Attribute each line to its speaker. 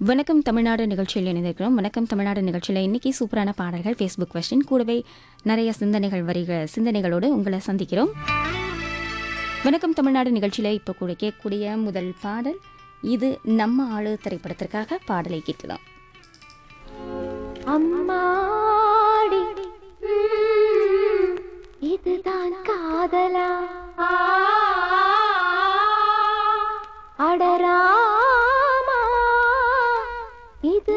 Speaker 1: வணக்கம் தமிழ்நாடு நிகழ்ச்சியில் இணைந்திருக்கிறோம் வணக்கம் தமிழ்நாடு நிகழ்ச்சியில் இன்னைக்கு சூப்பரான பாடல்கள் ஃபேஸ்புக் கொஸ்டின் கூடவே நிறைய சிந்தனைகள் வரிகள் சிந்தனைகளோடு உங்களை சந்திக்கிறோம் வணக்கம் தமிழ்நாடு நிகழ்ச்சியில் இப்போ கூட கேட்கக்கூடிய முதல் பாடல் இது நம்ம ஆளு திரைப்படத்திற்காக பாடலை கேட்கலாம்
Speaker 2: அம்மாடி ம், இதுதான் காதலா அடராமா இது